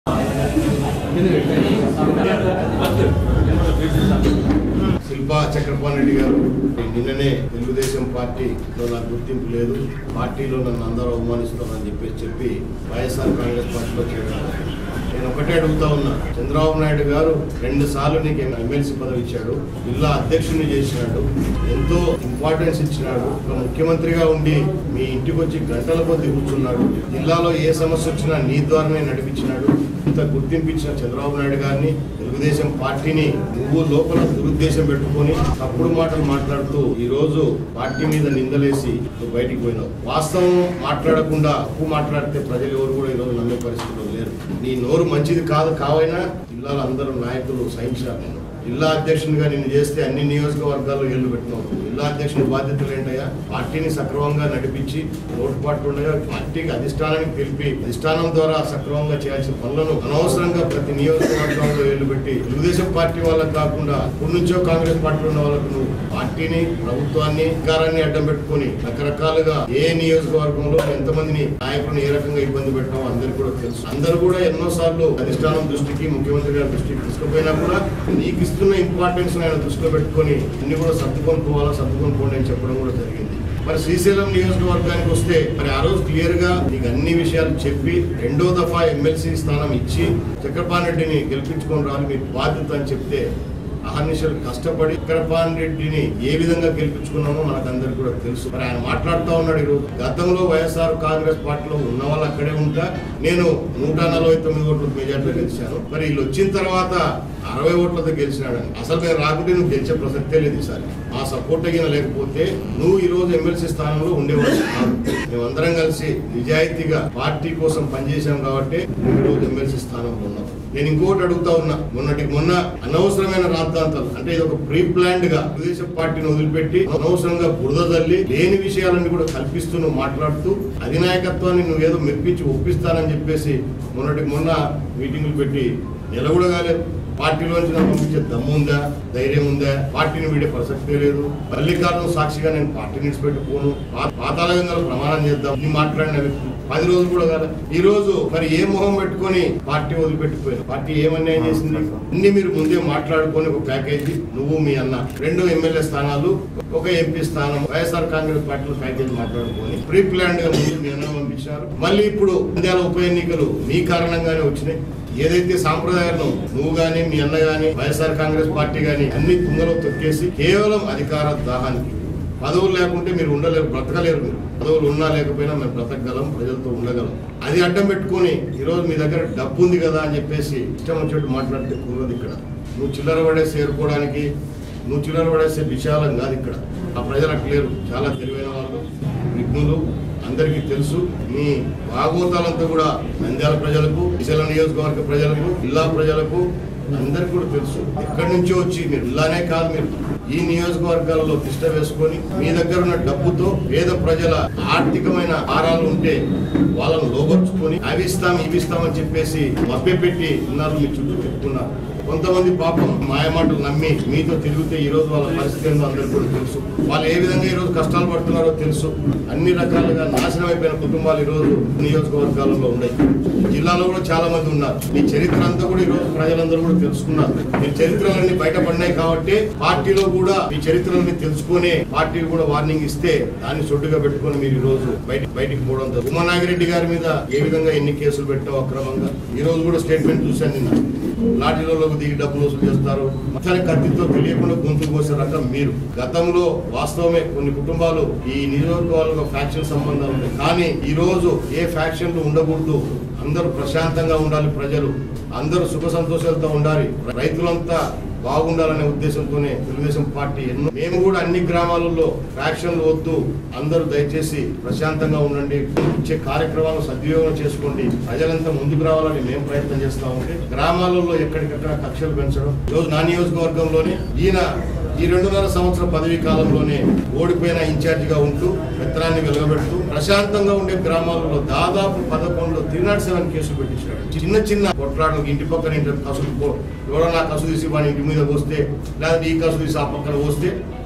శిల్పా చక్రపాణి రెడ్డి గారు నిన్ననే తెలుగుదేశం పార్టీలో నాకు గుర్తింపు లేదు పార్టీలో నన్ను అందరూ అవమానిస్తున్నారని చెప్పేసి చెప్పి వైఎస్ఆర్ కాంగ్రెస్ పార్టీలో చేరాను నేను ఒకటే అడుగుతా ఉన్నా చంద్రబాబు నాయుడు గారు రెండు సార్లు నీకు ఎమ్మెల్సీ పదవి ఇచ్చాడు జిల్లా అధ్యక్షుడిని చేసినాడు ఎంతో ఇంపార్టెన్స్ ఇచ్చినాడు ఒక ముఖ్యమంత్రిగా ఉండి మీ ఇంటికి వచ్చి గంటల కొద్ది కూర్చున్నాడు జిల్లాలో ఏ సమస్య వచ్చినా నీ ద్వారానే నడిపించినాడు ఇంత గుర్తింపించిన చంద్రబాబు నాయుడు గారిని తెలుగుదేశం పార్టీని నువ్వు లోపల దురుద్దేశం పెట్టుకొని తప్పుడు మాటలు మాట్లాడుతూ ఈ రోజు పార్టీ మీద నిందలేసి నువ్వు బయటికి పోయినావు వాస్తవం మాట్లాడకుండా తప్పు మాట్లాడితే ప్రజలు ఎవరు కూడా ఈ రోజు నమ్మే పరిస్థితుల్లో లేరు నీ నోరు మంచిది కాదు కావైనా జిల్లాలో అందరూ నాయకులు సహించాలి నేను జిల్లా అధ్యక్షునిగా నేను చేస్తే అన్ని నియోజకవర్గాల్లో ఏళ్ళు పెట్టినావు జిల్లా అధ్యక్షుని బాధ్యతలు ఏంటయ్యా పార్టీని సక్రమంగా నడిపించి లోటుపాట్లు ఉండగా పార్టీకి అధిష్టానానికి తెలిపి అధిష్టానం ద్వారా సక్రమంగా చేయాల్సిన పనులను అనవసరంగా ప్రతి నియోజకవర్గంలో ఏళ్ళు పెట్టి తెలుగుదేశం పార్టీ వాళ్ళకి కాకుండా ఇప్పటి నుంచో కాంగ్రెస్ పార్టీలో ఉన్న వాళ్ళకు నువ్వు పార్టీని ప్రభుత్వాన్ని అధికారాన్ని అడ్డం పెట్టుకొని రకరకాలుగా ఏ నియోజకవర్గంలో ఎంతమందిని నాయకులను ఏ రకంగా ఇబ్బంది పెట్టామో అందరికీ కూడా తెలుసు అందరూ కూడా ఎన్నో సార్లు అధిష్టానం దృష్టికి ముఖ్యమంత్రి గారి దృష్టికి తీసుకుపోయినా కూడా నీకు ఇస్తున్న ఇంపార్టెన్స్ ఆయన దృష్టిలో పెట్టుకొని అన్ని కూడా సర్దుకొని పోవాలా సర్దుకొని పోండి అని చెప్పడం కూడా జరిగింది మరి శ్రీశైలం నియోజకవర్గానికి వస్తే మరి ఆ రోజు క్లియర్ గా నీకు అన్ని విషయాలు చెప్పి రెండో దఫా ఎమ్మెల్సీ స్థానం ఇచ్చి చక్రపాణి రెడ్డిని గెలిపించుకొని రావాలి మీ బాధ్యత అని చెప్తే అహర్నిశలు కష్టపడి చక్రపాణి రెడ్డిని ఏ విధంగా గెలిపించుకున్నామో మనకు అందరికి కూడా తెలుసు మరి ఆయన మాట్లాడుతూ ఉన్నాడు ఈరోజు గతంలో వైఎస్ఆర్ కాంగ్రెస్ పార్టీలో ఉన్న వాళ్ళు అక్కడే ఉంటా నేను నూట నలభై తొమ్మిది ఓట్ల మెజార్టీలో గెలిచాను మరి వీళ్ళు వచ్చిన తర్వాత అరవై ఓట్లతో గెలిచినాడని అసలు నేను రాకుంటే నువ్వు గెలిచే ప్రసక్తే లేదు ఈసారి మా సపోర్ట్ అయిన లేకపోతే నువ్వు ఈ రోజు ఎమ్మెల్సీ స్థానంలో ఉండేవాడు కాదు మేమందరం కలిసి నిజాయితీగా పార్టీ కోసం పనిచేశాం కాబట్టి నువ్వు ఈ రోజు ఎమ్మెల్సీ స్థానంలో ఉన్నావు నేను ఇంకోటి అడుగుతా ఉన్నా మొన్నటి మొన్న అనవసరమైన రాద్ధాంతాలు అంటే ఇది ఒక ప్రీ ప్లాన్డ్ గా తెలుగుదేశం పార్టీని వదిలిపెట్టి అనవసరంగా బురద తల్లి లేని విషయాలన్నీ కూడా కల్పిస్తూ నువ్వు మాట్లాడుతూ అధినాయకత్వాన్ని నువ్వేదో మెప్పించి ఒప్పిస్తానని చెప్పేసి మొన్నటి మొన్న మీటింగులు పెట్టి నెల కూడా కాలేదు పార్టీలోంచి నాకు పంపించే దమ్ము ఉందా ధైర్యం ఉందా పార్టీని వీడే ప్రసక్తే లేదు మల్లికార్జున సాక్షిగా నేను పార్టీని విడిచిపెట్టుకోను పా- పాతాళగంగలో ప్రమాణం చేద్దాం నీ మాట్లాడిన వ్యక్తి పది రోజులు కూడా కాదు ఈ రోజు మరి ఏ మొహం పెట్టుకొని పార్టీ వదిలిపెట్టిపోయారు పార్టీ ఏమన్యాయం చేసింది అన్ని మీరు ముందే మాట్లాడుకొని ఒక ప్యాకేజీ నువ్వు మీ అన్న రెండు ఎమ్మెల్యే స్థానాలు ఒక ఎంపీ స్థానం వైఎస్ఆర్ కాంగ్రెస్ పార్టీలో ప్యాకేజీ మాట్లాడుకొని ప్రీ ప్లాన్ గా ముందు మీ అన్న పంపించారు మళ్ళీ ఇప్పుడు నంద్యాల ఉప ఎన్నికలు మీ కారణంగానే వచ్చినాయి ఏదైతే సాంప్రదాయాలను నువ్వు గాని మీ అన్న గాని వైఎస్ఆర్ కాంగ్రెస్ పార్టీ గాని అన్ని కుంగలో తొక్కేసి కేవలం అధికార దాహానికి పదవులు లేకుంటే మీరు ఉండలేరు బ్రతకలేరు మీరు పదవులు ఉన్నా లేకపోయినా మేము బ్రతకగలం ప్రజలతో ఉండగలం అది అడ్డం పెట్టుకొని ఈరోజు మీ దగ్గర డబ్బు ఉంది కదా అని చెప్పేసి ఇష్టం వచ్చినట్టు మాట్లాడితే కుదరదు ఇక్కడ నువ్వు చిల్లర పడేసి ఏరుకోవడానికి నువ్వు చిల్లర పడేసే విశాలం కాదు ఇక్కడ ఆ ప్రజలకు లేరు చాలా తెలివైన వాళ్ళు విఘ్నులు అందరికీ తెలుసు మీ భాగవతాలంతా కూడా నంద్యాల ప్రజలకు విశాల నియోజకవర్గ ప్రజలకు జిల్లా ప్రజలకు అందరికీ కూడా తెలుసు ఎక్కడి నుంచో వచ్చి మీరు ఇలానే కాదు మీరు ఈ నియోజకవర్గాలలో తిష్ట వేసుకొని మీ దగ్గర ఉన్న డబ్బుతో పేద ప్రజల ఆర్థికమైన భారాలు ఉంటే వాళ్ళను లోపరుచుకొని అవి ఇస్తాం ఇవి ఇస్తామని చెప్పేసి మభ్యపెట్టి ఉన్నారు మీ చుట్టూ చెప్పుకున్నారు కొంతమంది పాపం మాయమాటలు నమ్మి మీతో తిరిగితే ఈ రోజు వాళ్ళ పరిస్థితి ఏందో అందరికీ కూడా తెలుసు వాళ్ళు ఏ విధంగా ఈ రోజు కష్టాలు పడుతున్నారో తెలుసు అన్ని రకాలుగా నాశనం అయిపోయిన కుటుంబాలు ఈ రోజు నియోజకవర్గాలలో ఉన్నాయి జిల్లాలో కూడా చాలా మంది ఉన్నారు మీ చరిత్ర అంతా కూడా ఈ రోజు ప్రజలందరూ కూడా తెలుసుకున్నారు మీ చరిత్రలన్నీ బయటపడినాయి కాబట్టి పార్టీలో కూడా మీ చరిత్రలన్నీ తెలుసుకునే పార్టీ కూడా వార్నింగ్ ఇస్తే దాన్ని సొడ్డుగా పెట్టుకొని మీరు ఈ రోజు బయట బయటికి పోవడం జరుగుతుంది. ఉమానాగిరెడ్డి గారి మీద ఏ విధంగా ఎన్ని కేసులు పెట్టావు అక్రమంగా ఈ రోజు కూడా స్టేట్మెంట్ చూశాను నిన్న లాఠీలలోకి దిగి డబ్బులు వసూలు చేస్తారు మొత్తానికి కత్తితో తెలియకుండా గొంతు కోసే రకం మీరు గతంలో వాస్తవమే కొన్ని కుటుంబాలు ఈ నియోజకవర్గ ఫ్యాక్షన్ సంబంధాలు ఉన్నాయి కానీ ఈ రోజు ఏ ఫ్యాక్షన్లు ఉండకూడదు అందరూ ప్రశాంతంగా ఉండాలి ప్రజలు అందరూ సుఖ సంతోషాలతో ఉండాలి రైతులంతా బాగుండాలనే ఉద్దేశంతోనే తెలుగుదేశం పార్టీ ఎన్నో మేము కూడా అన్ని గ్రామాలలో ఫ్యాక్షన్లు వద్దు అందరూ దయచేసి ప్రశాంతంగా ఉండండి ఇచ్చే కార్యక్రమాలు సద్వినియోగం చేసుకోండి ప్రజలంతా ముందుకు రావాలని మేము ప్రయత్నం చేస్తా ఉంటే గ్రామాలలో ఎక్కడికక్కడ కక్షలు పెంచడం ఈరోజు నా నియోజకవర్గంలోనే ఈయన ఈ రెండున్నర సంవత్సర పదవీ కాలంలోనే ఓడిపోయిన ఇన్ఛార్జిగా ఉంటూ పెత్తనాన్ని వెలగబెడుతూ ప్రశాంతంగా ఉండే గ్రామాలలో దాదాపు పదకొండు త్రీ నాట్ సెవెన్ కేసులు పెట్టించాడు చిన్న చిన్న కొట్లాటలకు ఇంటి పక్కన ఇంటి కసులు పో- ఎవరో నా కసు తీసి వాడి ఇంటి మీద పోస్తే లేదా ఈ కసు తీసి ఆ పక్కన పోస్తే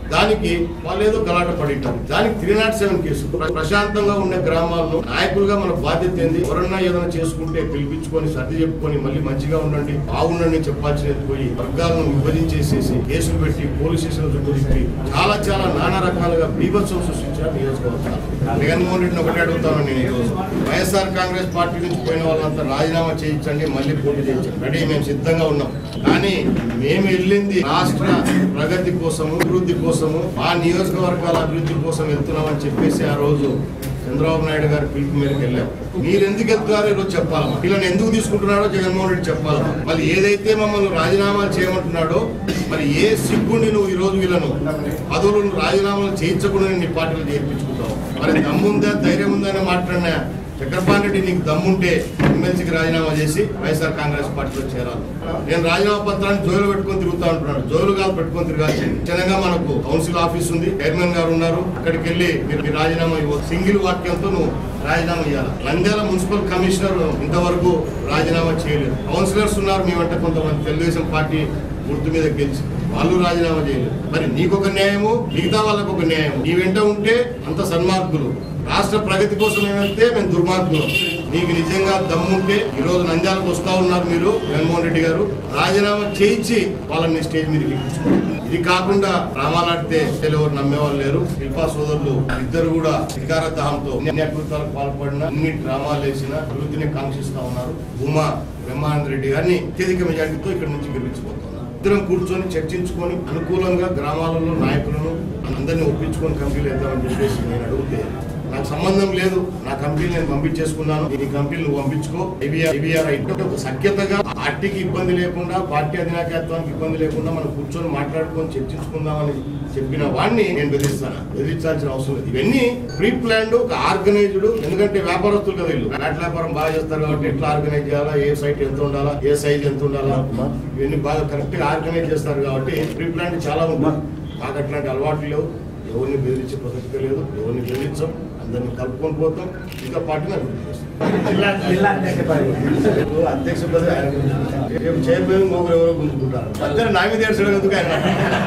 దానికి వాళ్ళు ఏదో గలాట పడింటారు దానికి త్రీ నాట్ సెవెన్ కేసు ప్ర- ప్రశాంతంగా ఉండే గ్రామాల్లో నాయకులుగా మన బాధ్యత ఏంది ఎవరన్నా ఏదైనా చేసుకుంటే పిలిపించుకొని సర్ది చెప్పుకొని మళ్ళీ మంచిగా ఉండండి బాగుండండి చెప్పాల్సినది పోయి వర్గాలను విభజించేసేసి కేసులు పెట్టి పోలీస్ స్టేషన్ చుట్టూ తిప్పి చాలా చాలా నానా రకాలుగా బీభత్సం సృష్టించారు నియోజకవర్గాలు జగన్మోహన్ రెడ్డిని ఒకటే అడుగుతాను నేను ఈ రోజు వైఎస్ఆర్ కాంగ్రెస్ పార్టీ నుంచి పోయిన వాళ్ళంతా రాజీనామా చేయించండి మళ్ళీ పోటీ చేయించండి రెడీ మేము సిద్ధంగా ఉన్నాం కానీ మేము వెళ్ళింది రాష్ట్ర ప్రగతి కోసము అభివృద్ధి కోసము ఆ నియోజకవర్గాల అభివృద్ధి కోసం వెళ్తున్నామని చెప్పేసి ఆ రోజు చంద్రబాబు నాయుడు గారి పిలుపు మేరకు వెళ్ళాం మీరు ఎందుకు వెళ్తున్నారో ఈరోజు చెప్పాలమ్మా వీళ్ళని ఎందుకు తీసుకుంటున్నాడో జగన్మోహన్ రెడ్డి చెప్పాలమ్మా మళ్ళీ ఏదైతే మమ్మల్ని రాజీనామాలు చేయమంటున్నాడో మరి ఏ సిగ్గుండి నువ్వు ఈ రోజు వీళ్ళను పదవులను రాజీనామాలు చేయించకుండా నీ పార్టీలు చేర్పించుకుంటావు మరి దమ్ముందా ధైర్యం ఉందా అని మాట్లాడినా చక్రపాణి రెడ్డి నీకు దమ్ముంటే ఎమ్మెల్సీకి రాజీనామా చేసి వైఎస్ఆర్ కాంగ్రెస్ పార్టీలో చేరాలి నేను రాజీనామా పత్రాన్ని జోలు పెట్టుకొని తిరుగుతా ఉంటున్నాను జోలు కాదు పెట్టుకొని తిరగాల్సింది చిన్నగా మనకు కౌన్సిల్ ఆఫీస్ ఉంది చైర్మన్ గారు ఉన్నారు అక్కడికి వెళ్ళి మీరు మీ రాజీనామా ఇవ్వ సింగిల్ వాక్యంతో నువ్వు రాజీనామా చేయాలి నంద్యాల మున్సిపల్ కమిషనర్ ఇంతవరకు రాజీనామా చేయలేదు కౌన్సిలర్స్ ఉన్నారు మీ వెంట కొంతమంది తెలుగుదేశం పార్టీ గుర్తు మీద గెలిచి వాళ్ళు రాజీనామా చేయలేదు మరి నీకొక న్యాయము మిగతా వాళ్ళకు ఒక న్యాయం నీ వెంట ఉంటే అంత సన్మార్గులు రాష్ట్ర ప్రగతి కోసం ఏమైతే మేము దుర్మార్గులం మీకు నిజంగా దమ్ముంటే ఈ రోజు నంద్యాలకు వస్తా ఉన్నారు మీరు జగన్మోహన్ రెడ్డి గారు రాజీనామా చేయించి వాళ్ళని స్టేజ్ మీదకి ఎక్కించుకోండి ఇది కాకుండా రామాలాడితే ఎవరు నమ్మేవాళ్ళు లేరు శిల్పా సోదరులు ఇద్దరు కూడా అధికార దాహంతో అన్ని అద్భుతాలకు పాల్పడిన అన్ని డ్రామాలు వేసిన అభివృద్ధిని కాంక్షిస్తా ఉన్నారు ఉమా బ్రహ్మానంద రెడ్డి గారిని అత్యధిక మెజార్టీతో ఇక్కడ నుంచి గెలిపించబోతున్నారు ఇద్దరం కూర్చొని చర్చించుకొని అనుకూలంగా గ్రామాలలో నాయకులను అందరినీ ఒప్పించుకొని కంపెనీలు వేద్దామని చెప్పేసి నేను అడిగితే నాకు సంబంధం లేదు నా కంపెనీ నేను పంపించేసుకున్నాను నీ కంపెనీ నువ్వు పంపించుకో ఐబీఆర్ అయితే ఒక సఖ్యతగా పార్టీకి ఇబ్బంది లేకుండా పార్టీ అధినాయకత్వానికి ఇబ్బంది లేకుండా మనం కూర్చొని మాట్లాడుకొని చర్చించుకుందామని చెప్పిన వాడిని నేను బెదిరిస్తాను బెదిరించాల్సిన అవసరం లేదు ఇవన్నీ ప్రీ ప్లాన్డ్ ఒక ఆర్గనైజ్డ్ ఎందుకంటే వ్యాపారస్తులు కదా వీళ్ళు ఫ్లాట్ వ్యాపారం బాగా చేస్తారు కాబట్టి ఎట్లా ఆర్గనైజ్ చేయాలా ఏ సైట్ ఎంత ఉండాలా ఏ సైజ్ ఎంత ఉండాలా ఇవన్నీ బాగా కరెక్ట్ గా ఆర్గనైజ్ చేస్తారు కాబట్టి ప్రీ ప్లాన్ చాలా ఉంటుంది మాకు అట్లాంటి అలవాట్లు లేవు ఎవరిని బెదిరించే ప్రసక్తి లేదు ఎవరిని బెదిరించాం అందరిని కలుపుకొని పోతాం ఇంకా పార్టీని అభివృద్ధి చేస్తాం జిల్లా జిల్లా అధ్యక్ష పదవి రేపు అధ్యక్ష పదవి ఆయన గుంజుకుంటారు. రేపు చైర్మన్ ముగ్గురు ఎవరో గుంజుకుంటారు అందరూ నా మీద ఏడ్చడం ఎందుకు ఆయన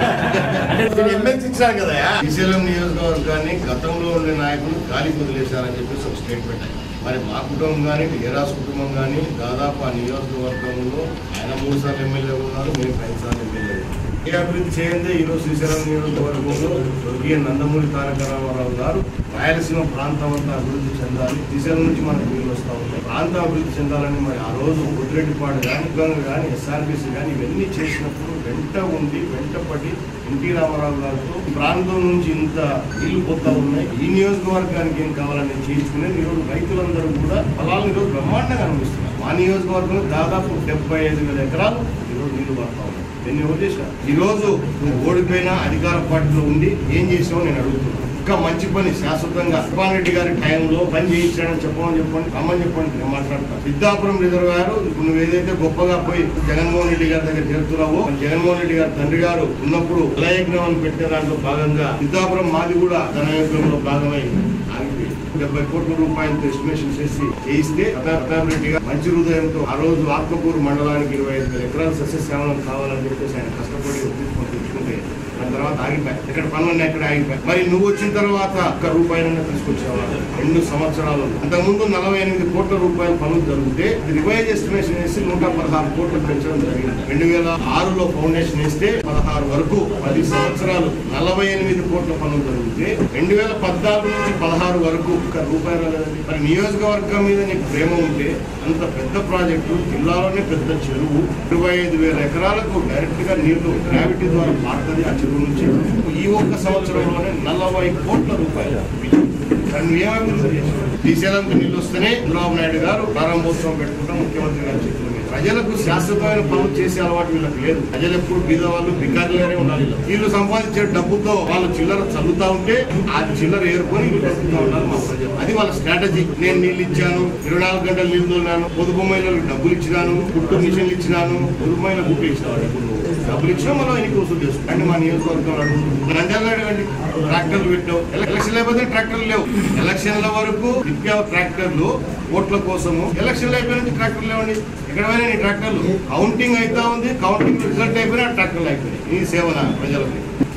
నేను ఎమ్మెల్సీ ఇచ్చినాను కదా శ్రీశైలం నియోజకవర్గాన్ని గతంలో ఉండే నాయకులు గాలి వదిలేశారని చెప్పేసి ఒక స్టేట్మెంట్ అయింది మరి మా కుటుంబం కానీ టీఆర్ఎస్ కుటుంబం కానీ దాదాపు ఆ నియోజకవర్గంలో ఆయన మూడు సార్లు ఎమ్మెల్యే ఉన్నారు మేము ఐదు సార్లు ఎమ్మెల్యే ఉన్నాం. ఏ అభివృద్ధి చేయందే ఈరోజు శ్రీశైలం నియోజకవర్గంలో స్వర్గీయ నందమూరి తారక రామారావు గారు రాయలసీమ ప్రాంతం అంతా అభివృద్ధి చెందాలి శ్రీశైలం నుంచి మనకు నీళ్ళు వస్తూ ఉంటాయి ప్రాంతం అభివృద్ధి చెందాలని మరి ఆ రోజు ఉద్రెడ్డిపాడు కానీ ఉద్యోగం కానీ ఎస్ఆర్బీసీ కానీ ఇవన్నీ చేసినప్పుడు వెంట ఉండి వెంటపడి ఎన్టీ రామారావు గారితో ఈ ప్రాంతం నుంచి ఇంత నీళ్లు పోతా ఉన్నాయి ఈ నియోజకవర్గానికి ఏం కావాలని చేయించుకునేది ఈరోజు రైతులందరూ కూడా పొలాలను ఈరోజు బ్రహ్మాండంగా అనిపిస్తున్నారు మా నియోజకవర్గంలో దాదాపు డెబ్బై ఐదు వేల ఎకరాలు ఈరోజు నీళ్లు పడతా ఉన్నాయి ఎన్ని ఎవరు చేసిన ఈ రోజు నువ్వు ఓడిపోయినా అధికార పార్టీలో ఉండి ఏం చేసావు నేను అడుగుతున్నాను ఇంకా మంచి పని శాశ్వతంగా సుభాన్ రెడ్డి గారి టైంలో పని చేయించాడని చెప్పమని చెప్పండి రమ్మని చెప్పండి నేను మాట్లాడతాను సిద్ధాపురం రిజర్వాయర్ ఇప్పుడు నువ్వు ఏదైతే గొప్పగా పోయి జగన్మోహన్ రెడ్డి గారి దగ్గర చేరుతున్నావో మరి జగన్మోహన్ రెడ్డి గారి తండ్రి గారు ఉన్నప్పుడు జలయజ్ఞం అని పెట్టే దాంట్లో భాగంగా సిద్ధాపురం మాది కూడా ధనయజ్ఞంలో భాగమై ఆగిపోయింది డెబ్బై కోట్ల రూపాయలతో ఎస్టిమేషన్ చేసి చేయిస్తే ప్రతాప్ రెడ్డి గారు మంచి హృదయంతో ఆ రోజు ఆత్మకూరు మండలానికి ఇరవై ఐదు వేల ఎకరాలు సస్యశ్యామలం కావాలని చెప్పేసి ఆయన కష్టపడి ఒప్పించుకొని తెచ్చుకుంటే దాని తర్వాత ఆగిపోయాయి ఇక్కడ పనులన్నీ ఎక్కడ ఆగిపోయాయి మరి నువ్వు వచ్చిన తర్వాత ఒక్క రూపాయలన్నా తీసుకొచ్చావా రెండు సంవత్సరాలు అంతకుముందు నలభై ఎనిమిది కోట్ల రూపాయల పనులు జరిగితే రివైజ్ ఎస్టిమేషన్ వేసి నూట పదహారు కోట్లు పెంచడం జరిగింది రెండు వేల ఆరులో ఫౌండేషన్ వేస్తే పదహారు వరకు పది సంవత్సరాలు నలభై ఎనిమిది కోట్ల పనులు జరిగితే రెండు వేల పద్నాలుగు నుంచి పదహారు వరకు ఒక్క రూపాయలు రాలేదండి మరి నియోజకవర్గం మీద నీకు ప్రేమ ఉంటే అంత పెద్ద ప్రాజెక్టు జిల్లాలోనే పెద్ద చెరువు ఇరవై ఐదు వేల ఎకరాలకు డైరెక్ట్ గా నీళ్లు గ్రావిటీ ద్వారా మారుతుంది ఆ చెరువు నుంచి ఈ ఒక్క సంవత్సరంలోనే నలభై కోట్ల రూపాయలు మరి నువ్వేమభివృద్ధి చేసావు? శ్రీశైలంకి నీళ్ళు వస్తేనే చంద్రబాబు నాయుడు గారు ప్రారంభోత్సవం పెట్టుకుంటాం ముఖ్యమంత్రి గారి చేతుల మీద ప్రజలకు శాశ్వతమైన పనులు చేసే అలవాటు వీళ్ళకి లేదు ప్రజలు ఎప్పుడు బీద వాళ్ళు బికారులుగానే ఉండాలి వీళ్ళు సంపాదించే డబ్బుతో వాళ్ళు చిల్లర చల్లుతా ఉంటే ఆ చిల్లర ఏరుకొని వీళ్ళు బతుకుతా ఉన్నారు మా ప్రజలు అది వాళ్ళ స్ట్రాటజీ నేను నీళ్ళు ఇచ్చాను ఇరవై నాలుగు గంటలు నీళ్ళు తోలినాను పొదుపు మహిళలకు డబ్బులు ఇచ్చినాను కుట్టు మిషన్లు ఇచ్చినాను పొదుపు మహిళ గుట్లు ఇచ్చినాను ఇప్పుడు నువ్వు డబ్బులు ఇచ్చినా మనం ఎన్ని వసూలు చేసుకుంటాం అంటే మా నియోజకవర్గంలో అడుగుతుంది నంద్యాలలో అడగండి ట్రాక్టర్లు పెట్టావు ఎలక్షన్ లేకపోతే ట్రాక్టర్లు లేవు ఎలక్షన్ల వరకు నిత్యావ ట్రాక్టర్లు ఓట్ల కోసము ఎలక్షన్లు అయిపోయిన నుంచి ట్రాక్టర్లు లేవండి ఎక్కడ పోయినా నీ ట్రాక్టర్లు కౌంటింగ్ అవుతా ఉంది కౌంటింగ్ రిజల్ట్ అయిపోయినా ట్రాక్టర్లు అయిపోయినాయి ఈ సేవన ప్రజలకి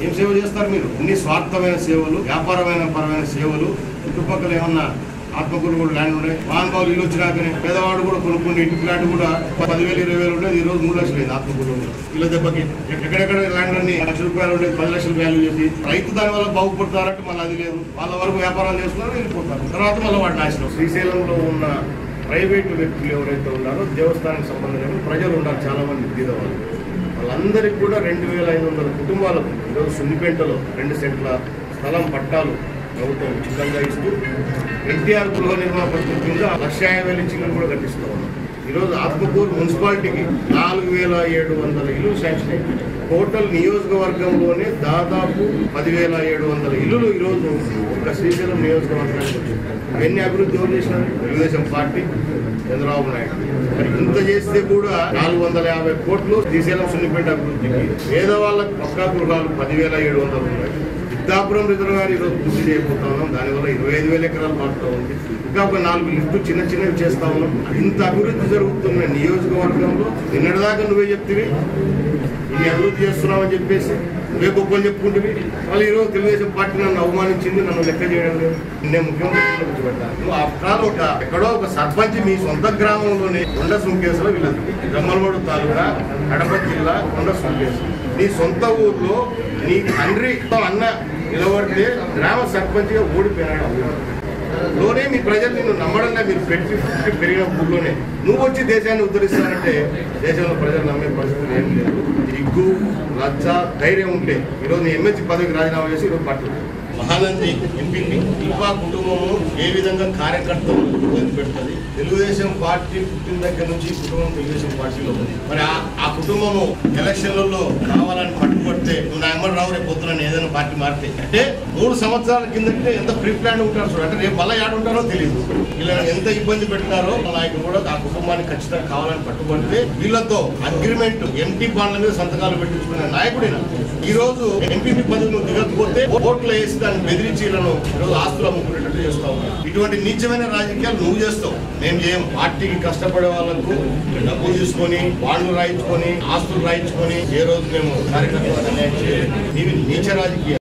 ఏం సేవ చేస్తారు మీరు అన్ని స్వార్థమైన సేవలు వ్యాపారమైన పరమైన సేవలు చుట్టుపక్కల ఏమన్నా ఆత్మకూరు కూడా ల్యాండ్ ఉండే మహానుభావులు ఇల్లు వచ్చినాకనే పేదవాడు కూడా కొనుక్కుంటే ఇంటి ఫ్లాట్ కూడా పదివేలు ఇరవై వేలు ఉండేది ఈ రోజు మూడు లక్షలు అయింది ఆత్మకూరు ఇళ్ళ దెబ్బకి ఎక్కడెక్కడ ల్యాండ్ అన్ని లక్ష రూపాయలు ఉండేది పది లక్షలు వాల్యూ చేసి రైతు దాని వల్ల బాగుపడతారంటే మళ్ళీ అది లేదు వాళ్ళ వరకు వ్యాపారాలు చేసుకున్నారు వెళ్ళిపోతారు తర్వాత మళ్ళీ వాటి నాశనం శ్రీశైలంలో ఉన్న ప్రైవేటు వ్యక్తులు ఎవరైతే ఉన్నారో దేవస్థానానికి సంబంధించిన ప్రజలు ఉన్నారు చాలా మంది బీదవాళ్ళు వాళ్ళందరికీ కూడా రెండు వేల ఐదు వందల కుటుంబాలకు ఈరోజు సున్నిపేటలో రెండు సెంట్ల స్థలం పట్టాలు ప్రభుత్వం ఉచితంగా ఇస్తూ ఎన్టీఆర్ గృహ నిర్మాణ పథకం కింద లక్ష యాభై వేల ఇల్లు కూడా కట్టిస్తూ ఉన్నాం ఈరోజు ఆత్మకూరు మున్సిపాలిటీకి నాలుగు వేల ఏడు వందల ఇల్లు శాంక్షన్ అయ్యాయి టోటల్ నియోజకవర్గంలోనే దాదాపు పదివేల ఏడు వందల ఇల్లులు ఈరోజు ఒక శ్రీశైలం నియోజకవర్గానికి వచ్చింది ఇవన్నీ అభివృద్ధి ఎవరు చేసినారు తెలుగుదేశం పార్టీ చంద్రబాబు నాయుడు మరి ఇంత చేస్తే కూడా నాలుగు వందల యాభై కోట్లు శ్రీశైలం సున్నిపేట అభివృద్ధికి పేదవాళ్ళకి పక్కా గృహాలు పదివేల ఏడు వందలు ఉన్నాయి సిద్ధాపురం రిజర్వ్ గారు ఈరోజు పూర్తి చేయబోతా ఉన్నాం దానివల్ల ఇరవై ఐదు వేల ఎకరాలు మారుతూ ఉంది ఇంకా ఒక నాలుగు లిఫ్ట్ చిన్న చిన్నవి చేస్తా ఉన్నాం ఇంత అభివృద్ధి జరుగుతున్న నియోజకవర్గంలో నిన్నటిదాకా నువ్వే చెప్తివి ఇన్ని అభివృద్ధి చేస్తున్నామని చెప్పేసి నువ్వే గొప్పలు చెప్పుకుంటువి వాళ్ళు ఈరోజు తెలుగుదేశం పార్టీ నన్ను అవమానించింది నన్ను లెక్క చేయడం లేదు నేను ముఖ్యమంత్రి కూర్చోబెట్టాను నువ్వు ఆఫ్టర్ ఒక ఎక్కడో ఒక సర్పంచ్ మీ సొంత గ్రామంలోనే కొండ సుంకేసులో వీళ్ళది జమ్మలమూడు తాలూకా కడప జిల్లా కొండ సుంకేసు నీ సొంత ఊర్లో నీ తండ్రి అన్న నిలబడితే గ్రామ సర్పంచ్గా ఓడిపోయినాడు లోనే మీ ప్రజలు నిన్ను నమ్మడంగా మీరు పెట్టి పుట్టి పెరిగిన ఊళ్ళోనే నువ్వు వచ్చి దేశాన్ని ఉద్ధరిస్తానంటే దేశంలో ప్రజలు నమ్మే పరిస్థితి ఏం లేదు సిగ్గు లజ్జ ధైర్యం ఉంటే ఈరోజు నీ ఎమ్మెల్సీ పదవికి రాజీనామా చేసి ఈరోజు పట్టు మహానంది ఎంపీపీ ఇల్వా కుటుంబము ఏ విధంగా కార్యకర్తలు ఇబ్బంది పెడుతుంది తెలుగుదేశం పార్టీ పుట్టిన దగ్గర నుంచి ఈ కుటుంబం తెలుగుదేశం పార్టీలో ఉంది మరి ఆ- ఆ కుటుంబము ఎలక్షన్లలో కావాలని పట్టుబడితే నువ్వు నా ఎమ్మడి రావు రేపు పొద్దున నేను ఏదైనా పార్టీ మారితే అంటే మూడు సంవత్సరాల కిందటే ఎంత ప్రీ ప్లాన్ ఉంటారు చూడ అంటే రేపు మళ్ళీ ఏడు ఉంటారో తెలియదు ఇలా ఎంత ఇబ్బంది పెట్టినారో ఆ నాయకులు కూడా ఆ కుటుంబానికి ఖచ్చితంగా కావాలని పట్టుబడితే వీళ్ళతో అగ్రిమెంట్ ఎంపీ బాండ్ల మీద సంతకాలు పెట్టించుకునే నాయకుడిన ఈ రోజు ఎంపీపీ పదవి నువ్వు దిగకపోతే ఓట్లు వేసి దాన్ని బెదిరించి వీళ్ళను ఈరోజు ఆస్తులు అమ్ముకునేటట్టు చేస్తా ఉన్నావు ఇటువంటి నీచమైన రాజకీయాలు నువ్వు చేస్తావు మేము చేయం పార్టీకి కష్టపడే వాళ్ళకు డబ్బులు తీసుకొని బాండ్లు రాయించుకొని ఆస్తులు రాయించుకొని ఏ రోజు మేము కార్యకర్తలు అన్యాయం చేయలేదు ఇవి నీచ రాజకీయాలు